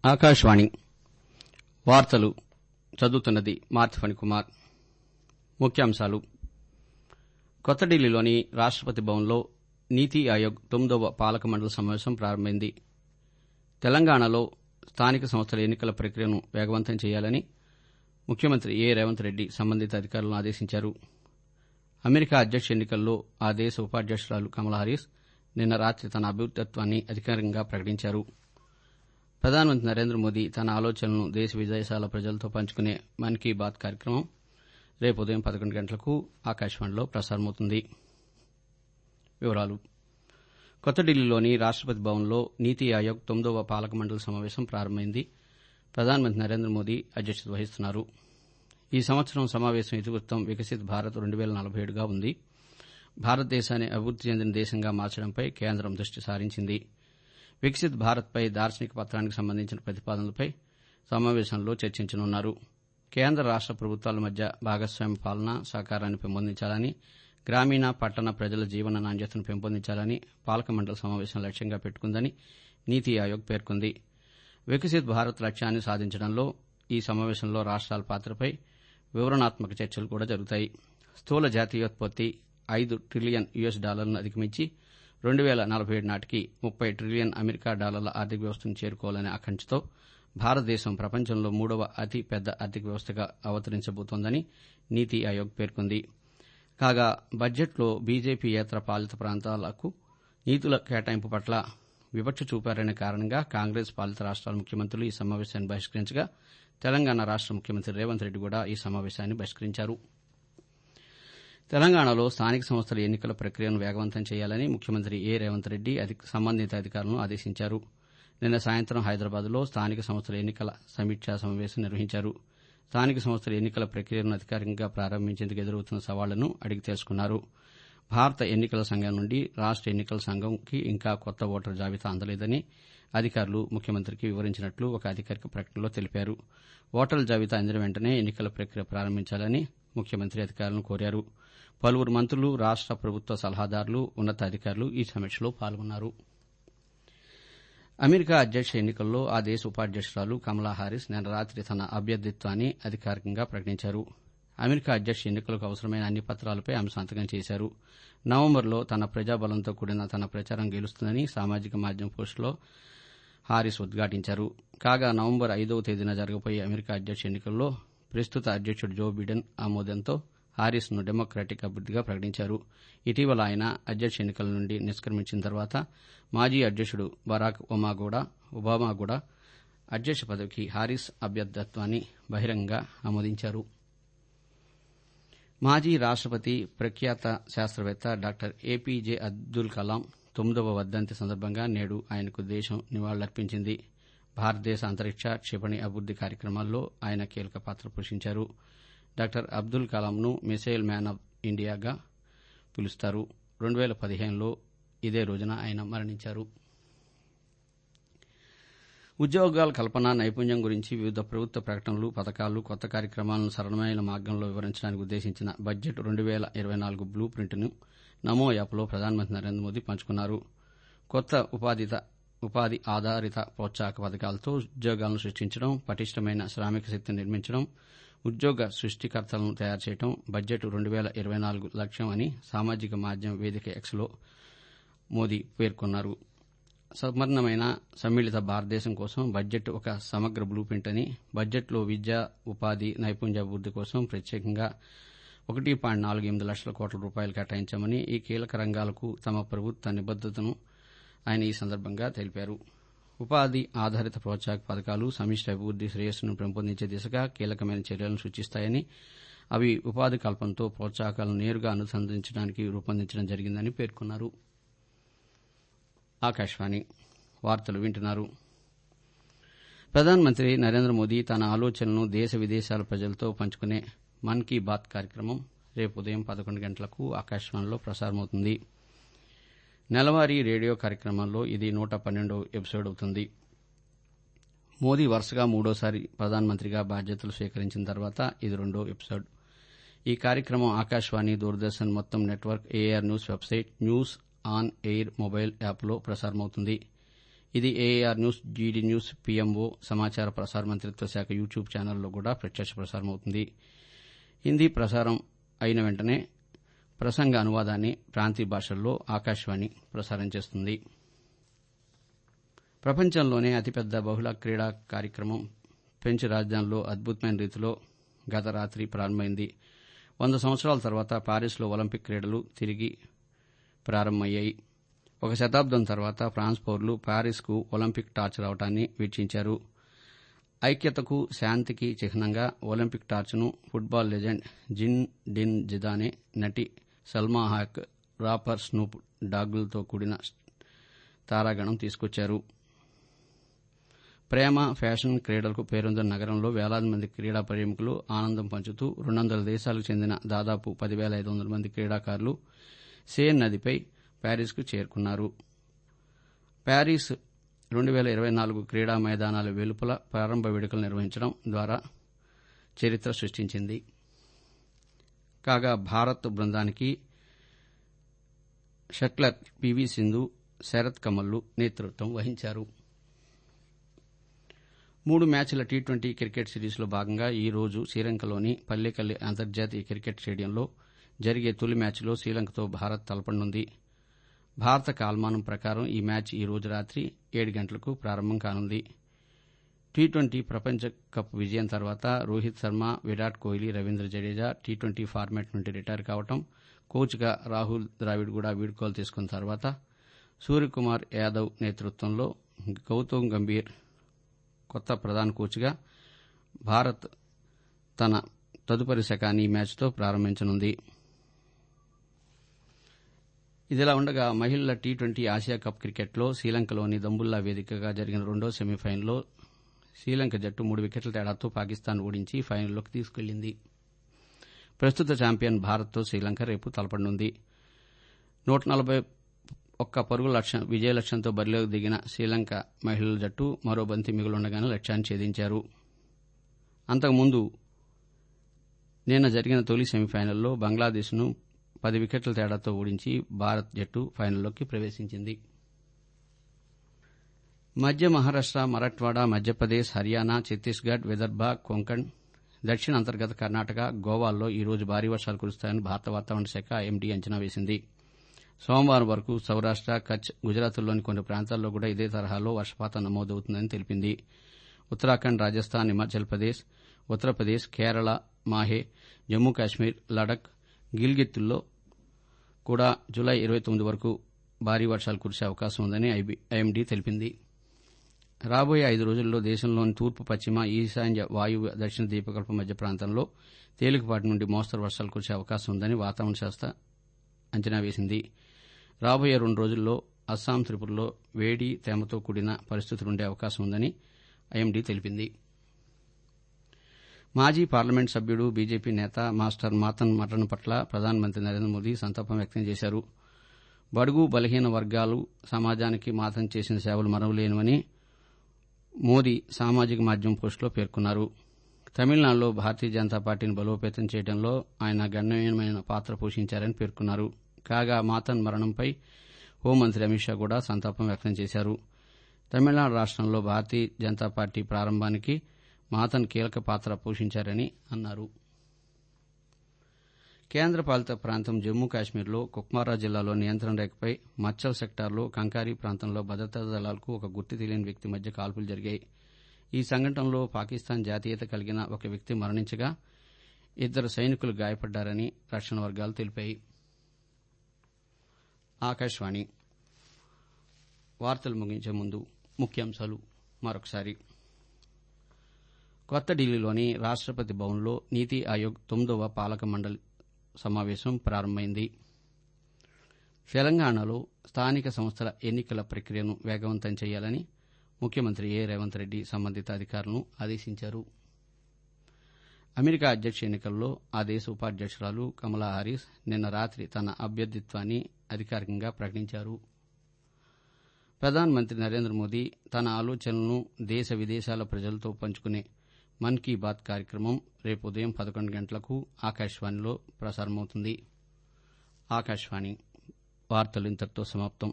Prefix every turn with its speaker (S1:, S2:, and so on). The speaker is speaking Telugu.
S1: ఆకాశవాణి వార్తలు చదువుతున్నది మార్తిఫణి కుమార్ ముఖ్యాంశాలు కొత్త ఢిల్లీలోని రాష్టపతి భవన్లో నీతి ఆయోగ్ తొమ్మిదవ పాలక మండలి సమావేశం ప్రారంభమైంది తెలంగాణలో స్థానిక సంస్థల ఎన్నికల ప్రక్రియను వేగవంతం చేయాలని ముఖ్యమంత్రి ఏ రేవంత్ రెడ్డి సంబంధిత అధికారులను ఆదేశించారు అమెరికా అధ్యక్ష ఎన్నికల్లో ఆ దేశ ఉపాధ్యక్షురాలు కమలా హారీస్ నిన్న రాత్రి తన అభ్యర్థిత్వాన్ని అధికారికంగా ప్రకటించారు ప్రధానమంత్రి నరేంద్ర మోదీ తన ఆలోచనలను దేశ విదేశాల ప్రజలతో పంచుకునే మన్ కీ బాత్ కార్యక్రమం రేపు ఉదయం పదకొండు గంటలకు ఆకాశవాణిలో ప్రసారమవుతుంది వివరాలు కొత్త ఢిల్లీలోని రాష్టపతి భవన్లో నీతి ఆయోగ్ తొమ్మిదవ పాలక మండలి సమావేశం ప్రారంభమైంది ప్రధానమంత్రి నరేంద్ర మోదీ అధ్యక్షత వహిస్తున్నారు ఈ సంవత్సరం సమావేశం ఇతివృత్తం వికసిత్ భారత్ రెండు వేల నలభై ఏడుగా ఉంది భారతదేశాన్ని అభివృద్ది చెందిన దేశంగా మార్చడంపై కేంద్రం దృష్టి సారించింది వికసిత్ భారత్పై దార్శనిక పత్రానికి సంబంధించిన ప్రతిపాదనలపై సమావేశంలో చర్చించనున్నారు కేంద్ర రాష్ట ప్రభుత్వాల మధ్య భాగస్వామ్య పాలన సహకారాన్ని పెంపొందించాలని గ్రామీణ పట్టణ ప్రజల జీవన నాణ్యతను పెంపొందించాలని పాలక మండలి సమావేశం లక్ష్యంగా పెట్టుకుందని నీతి ఆయోగ్ పేర్కొంది వికసిత్ భారత్ లక్ష్యాన్ని సాధించడంలో ఈ సమావేశంలో రాష్ట్రాల పాత్రపై వివరణాత్మక చర్చలు కూడా జరుగుతాయి స్థూల జాతీయోత్పత్తి ఐదు ట్రిలియన్ యుఎస్ డాలర్లను అధిగమించి రెండు వేల నలభై ఏడు నాటికి ముప్పై ట్రిలియన్ అమెరికా డాలర్ల ఆర్థిక వ్యవస్థను చేరుకోవాలనే ఆకాంక్షతో భారతదేశం ప్రపంచంలో మూడవ అతి పెద్ద ఆర్థిక వ్యవస్థగా అవతరించబోతోందని నీతి ఆయోగ్ పేర్కొంది కాగా బడ్జెట్లో బీజేపీయేతర పాలిత ప్రాంతాలకు నీతుల కేటాయింపు పట్ల వివక్ష చూపారనే కారణంగా కాంగ్రెస్ పాలిత రాష్ట్రాల ముఖ్యమంత్రులు ఈ సమావేశాన్ని బహిష్కరించగా తెలంగాణ రాష్ట ముఖ్యమంత్రి రేవంత్ రెడ్డి కూడా ఈ సమావేశాన్ని బహిష్కరించారు తెలంగాణలో స్థానిక సంస్థల ఎన్నికల ప్రక్రియను వేగవంతం చేయాలని ముఖ్యమంత్రి ఏ రేవంత్ రెడ్డి సంబంధిత అధికారులను ఆదేశించారు నిన్న సాయంత్రం హైదరాబాద్లో స్థానిక సంస్థల ఎన్నికల సమీక్షా సమావేశం నిర్వహించారు స్థానిక సంస్థల ఎన్నికల ప్రక్రియను అధికారికంగా ప్రారంభించేందుకు ఎదురవుతున్న సవాళ్లను అడిగి తెలుసుకున్నారు భారత ఎన్నికల సంఘం నుండి రాష్ట ఎన్నికల సంఘంకి ఇంకా కొత్త ఓటరు జాబితా అందలేదని అధికారులు ముఖ్యమంత్రికి వివరించినట్లు ఒక అధికారిక ప్రకటనలో తెలిపారు ఓటర్ల జాబితా అందిన వెంటనే ఎన్నికల ప్రక్రియ ప్రారంభించాలని ముఖ్యమంత్రి అధికారులను కోరారు పలువురు మంత్రులు రాష్ట ప్రభుత్వ సలహాదారులు ఉన్నతాధికారులు ఈ సమీక్షలో పాల్గొన్నారు అమెరికా అధ్యక్ష ఎన్నికల్లో ఆ దేశ ఉపాధ్యక్షురాలు కమలా హారీస్ నిన్న రాత్రి తన అభ్యర్థిత్వాన్ని అధికారికంగా ప్రకటించారు అమెరికా అధ్యక్ష ఎన్నికలకు అవసరమైన అన్ని పత్రాలపై ఆమె సంతకం చేశారు నవంబర్లో తన ప్రజాబలంతో కూడిన తన ప్రచారం గెలుస్తుందని సామాజిక మాధ్యమ పోస్టులో హారీస్ ఉద్ఘాటించారు కాగా నవంబర్ ఐదవ తేదీన జరగబోయే అమెరికా అధ్యక్ష ఎన్నికల్లో ప్రస్తుత అధ్యక్షుడు జో బిడెన్ ఆమోదంతో హారీస్ ను డెమోక్రటిక్ అభ్యర్థిగా ప్రకటించారు ఇటీవల ఆయన అధ్యక్ష ఎన్నికల నుండి నిష్క్రమించిన తర్వాత మాజీ అధ్యక్షుడు బరాక్ ఒబామా కూడా అధ్యక్ష పదవికి హారీస్ అభ్యర్థత్వాన్ని బహిరంగంగా ఆమోదించారు మాజీ రాష్టపతి ప్రఖ్యాత శాస్త్రవేత్త డాక్టర్ ఏపీజే అబ్దుల్ కలాం తొమ్మిదవ వర్దంతి సందర్భంగా నేడు ఆయనకు దేశం నివాళులర్పించింది భారతదేశ అంతరిక్ష క్షిపణి అభివృద్ది కార్యక్రమాల్లో ఆయన కీలక పాత్ర పోషించారు డాక్టర్ అబ్దుల్ కలాంను మిసైల్ మ్యాన్ ఆఫ్ ఇండియాగా పిలుస్తారు రెండు వేల పదిహేనులో ఇదే రోజున ఆయన మరణించారు ఉద్యోగాల కల్పన నైపుణ్యం గురించి వివిధ ప్రభుత్వ ప్రకటనలు పథకాలు కొత్త కార్యక్రమాలను సరళమైన మార్గంలో వివరించడానికి ఉద్దేశించిన బడ్జెట్ రెండు వేల ఇరవై నాలుగు బ్లూ ప్రింట్ను నమో యాప్లో ప్రధానమంత్రి నరేంద్ర మోదీ పంచుకున్నారు కొత్త ఉపాధి ఆధారిత ప్రోత్సాహక పథకాలతో ఉద్యోగాలను సృష్టించడం పటిష్టమైన శ్రామిక శక్తిని నిర్మించడం ఉద్యోగ సృష్టికర్తలను తయారు చేయడం బడ్జెట్ రెండు వేల ఇరవై నాలుగు లక్ష్యం అని సామాజిక మాధ్యమ వేదిక ఎక్స్లో మోదీ పేర్కొన్నారు సంపన్నమైన సమ్మిళిత భారతదేశం కోసం బడ్జెట్ ఒక సమగ్ర బ్లూ ప్రింట్ అని బడ్జెట్లో విద్య ఉపాధి నైపుణ్యాభివృద్ది కోసం ప్రత్యేకంగా ఒకటి పాయింట్ నాలుగు ఎనిమిది లక్షల కోట్ల రూపాయలు కేటాయించామని ఈ కీలక రంగాలకు తమ ప్రభుత్వ నిబద్దతను ఆయన ఈ సందర్భంగా తెలిపారు ఉపాధి ఆధారిత ప్రోత్సాహక పథకాలు సమిష్టి అభివృద్ది శ్రేయస్సును పెంపొందించే దిశగా కీలకమైన చర్యలను సూచిస్తాయని అవి ఉపాధి కల్పనతో ప్రోత్సాహకాలను నేరుగా అనుసంధానించడానికి రూపొందించడం జరిగిందని పేర్కొన్నారు ఆకాశవాణి వార్తలు వింటున్నారు ప్రధానమంత్రి నరేంద్ర మోదీ తన ఆలోచనలను దేశ విదేశాల ప్రజలతో పంచుకునే మన్ కీ బాత్ కార్యక్రమం రేపు ఉదయం పదకొండు గంటలకు ఆకాశవాణిలో ప్రసారమవుతుంది నెలవారీ రేడియో కార్యక్రమంలో ఇది నూట పన్నెండవ ఎపిసోడ్ అవుతుంది మోదీ వరుసగా మూడోసారి ప్రధానమంత్రిగా బాధ్యతలు స్వీకరించిన తర్వాత ఇది రెండో ఎపిసోడ్ ఈ కార్యక్రమం ఆకాశవాణి దూరదర్శన్ మొత్తం network AIR news website news on air mobile యాప్లో ప్రసారమవుతుంది ఇది AIR news DD news PMO సమాచార ప్రసార మంత్రిత్వ శాఖ యూట్యూబ్ ఛానల్లో కూడా ప్రత్యక్ష ప్రసారం అవుతుంది హిందీ ప్రసారం అయిన వెంటనే ప్రసంగ అనువాదాన్ని ప్రాంతీయ భాషల్లో ఆకాశవాణి ప్రసారం చేస్తుంది ప్రపంచంలోనే అతిపెద్ద బహుళ క్రీడా కార్యక్రమం ఫ్రెంచ్ రాజధానిలో అద్భుతమైన రీతిలో గత రాత్రి ప్రారంభమైంది వంద సంవత్సరాల తర్వాత పారిస్లో ఒలింపిక్ క్రీడలు తిరిగి ప్రారంభమయ్యాయి ఒక శతాబ్దం తర్వాత ఫ్రాన్స్ పౌరులు పారిస్కు ఒలింపిక్ టార్చ్ రావడాన్ని వీక్షించారు ఐక్యతకు శాంతికి చిహ్నంగా ఒలింపిక్ టార్చ్ను football legend Zinedine Zidane నటి సల్మా హాక్ రాపర్ స్నూప్ డాగులతో కూడిన తారాగణం తీసుకొచ్చారు ప్రేమ ఫ్యాషన్ క్రీడలకు పేరొందిన నగరంలో వేలాది మంది క్రీడా ప్రేమికులు ఆనందం పంచుతూ రెండు వందల దేశాలకు చెందిన దాదాపు పదివేల ఐదు వందల మంది క్రీడాకారులు సేన్ నదిపై ప్యారిస్కు చేరుకున్నారు ప్యారిస్ రెండు వేల ఇరవై నాలుగు క్రీడా మైదానాల వెలుపల ప్రారంభ వేడుకలు నిర్వహించడం ద్వారా చరిత్ర సృష్టించింది కాగా భారత్ బృందానికి షట్లర్ పివి సింధు శరత్ కమల్లు నేతృత్వం వహించారు మూడు మ్యాచ్ల టీ ట్వంటీ క్రికెట్ సిరీస్లో భాగంగా ఈ రోజు శ్రీలంకలోని పల్లెకల్లి అంతర్జాతీయ క్రికెట్ స్టేడియంలో జరిగే తొలి మ్యాచ్లో శ్రీలంకతో భారత్ తలపడనుంది భారత కాలమానం ప్రకారం ఈ మ్యాచ్ ఈ రోజు రాత్రి ఏడు గంటలకు ప్రారంభం కానుంది టీ ట్వంటీ ప్రపంచ కప్ విజయం తర్వాత Rohit Sharma Virat Kohli Ravindra Jadeja T twenty format నుండి రిటైర్ కావడం కోచ్గా రాహుల్ ద్రావిడ్ కూడా వీడ్కోలు తీసుకున్న తర్వాత సూర్యకుమార్ యాదవ్ నేతృత్వంలో గౌతమ్ గంభీర్ కొత్త ప్రధాన కోచ్గా భారత్ తన తదుపరి శకాన్ని ఈ మ్యాచ్తో ప్రారంభించనుంది ఇదిలా ఉండగా మహిళల టీ ట్వంటీ ఆసియా కప్ క్రికెట్లో శ్రీలంకలోని దంబుల్లా వేదికగా జరిగిన రెండో సెమీఫైనల్లో శ్రీలంక జట్టు మూడు వికెట్ల తేడాతో పాకిస్తాన్ ఓడించి ఫైనల్లోకి తీసుకెళ్లింది ప్రస్తుత ఛాంపియన్ భారత్తో శ్రీలంక రేపు తలపడనుంది నూట నలభై ఒక్క పరుగు లక్ష్యం విజయ లక్ష్యంతో బరిలోకి దిగిన శ్రీలంక మహిళల జట్టు మరో బంతి మిగులుండగానే లక్ష్యాన్ని ఛేదించారు అంతకుముందు నిన్న జరిగిన తొలి సెమీఫైనల్లో బంగ్లాదేశ్ను పది వికెట్ల తేడాతో ఓడించి భారత్ జట్టు ఫైనల్లోకి ప్రవేశించింది మధ్య మహారాష్ట మరాఠ్వాడా మధ్యప్రదేశ్ హర్యానా ఛత్తీస్గఢ్ విదర్భ కొంకణ్ దక్షిణ అంతర్గత కర్ణాటక గోవాల్లో ఈ రోజు భారీ వర్షాలు కురుస్తాయని భారత వాతావరణ శాఖ ఎండీ అంచనా వేసింది సోమవారం వరకు సౌరాష్ట కచ్ గుజరాత్లోని కొన్ని ప్రాంతాల్లో కూడా ఇదే తరహాలో వర్షపాతం నమోదవుతుందని తెలిపింది ఉత్తరాఖండ్ రాజస్థాన్ హిమాచల్ ప్రదేశ్ ఉత్తరప్రదేశ్ కేరళ మాహే జమ్మూ కాశ్మీర్ లడక్ గిల్గిత్తుల్లో కూడా జులై ఇరవై తొమ్మిది వరకు భారీ వర్షాలు కురిసే అవకాశం ఉందని ఐఎండీ తెలిపింది రాబోయే ఐదు రోజుల్లో దేశంలోని తూర్పు పశ్చిమ ఈశాన్య వాయువ్య దక్షిణ ద్వీపకల్ప మధ్య ప్రాంతంలో తేలికపాటి నుండి మోస్తరు వర్షాలు కురిసే అవకాశం ఉందని వాతావరణ శాస్త్ర అంచనా వేసింది రాబోయే రెండు రోజుల్లో అస్సాం త్రిపురలో వేడి తేమతో కూడిన పరిస్థితులుండే అవకాశం ఉందని ఐఎండీ తెలిపింది మాజీ పార్లమెంట్ సభ్యుడు బీజేపీ నేత మాస్టర్ మాతన్ మరణం పట్ల ప్రధానమంత్రి నరేంద్ర మోదీ సంతాపం వ్యక్తం చేశారు బడుగు బలహీన వర్గాలు సమాజానికి మాతం చేసిన సేవలు మరవలేనివని మోదీ సామాజిక మాధ్యమం పోస్టులో పేర్కొన్నారు తమిళనాడులో భారతీయ జనతా పార్టీని బలోపేతం చేయడంలో ఆయన గణనీయమైన పాత్ర పోషించారని పేర్కొన్నారు కాగా మాతన్ మరణంపై హోంమంత్రి అమిత్ షా కూడా సంతాపం వ్యక్తం చేశారు తమిళనాడు రాష్టంలో భారతీయ జనతా పార్టీ ప్రారంభానికి మాతన్ కీలక పాత్ర పోషించారని అన్నారు కేంద్రపాలిత ప్రాంతం జమ్మూ కాశ్మీర్లో కుక్మారా జిల్లాలో నియంత్రణ రేఖపై మచ్చల్ సెక్టార్లో కంకారీ ప్రాంతంలో భద్రతా దళాలకు ఒక గుర్తు తెలియని వ్యక్తి మధ్య కాల్పులు జరిగాయి ఈ సంఘటనలో పాకిస్తాన్ జాతీయత కలిగిన ఒక వ్యక్తి మరణించగా ఇద్దరు సైనికులు గాయపడ్డారని రక్షణ వర్గాలు తెలిపాయి ఆకాశవాణి వార్తలు ముగించే ముందు ముఖ్యాంశాలు మరొకసారి కొత్త ఢిల్లీలోని రాష్టపతి భవన్లో నీతి ఆయోగ్ తొమ్మిదవ పాలక మండలి సమావేశం ప్రారంభమైంది తెలంగాణలో స్థానిక సంస్థల ఎన్నికల ప్రక్రియను వేగవంతం చేయాలని ముఖ్యమంత్రి ఏ రేవంత్ రెడ్డి సంబంధిత అధికారులను ఆదేశించారు అమెరికా అధ్యక్ష ఎన్నికల్లో ఆ దేశ ఉపాధ్యక్షురాలు కమలా హారీస్ నిన్న రాత్రి తన అభ్యర్థిత్వాన్ని అధికారికంగా ప్రకటించారు ప్రధానమంత్రి నరేంద్ర మోదీ తన ఆలోచనలను దేశ విదేశాల ప్రజలతో పంచుకునే మన్ కీ బాత్ కార్యక్రమం రేపు ఉదయం పదకొండు గంటలకు ఆకాశవాణిలో ప్రసారమవుతుంది ఆకాశవాణి వార్తలు ఇంతటితో సమాప్తం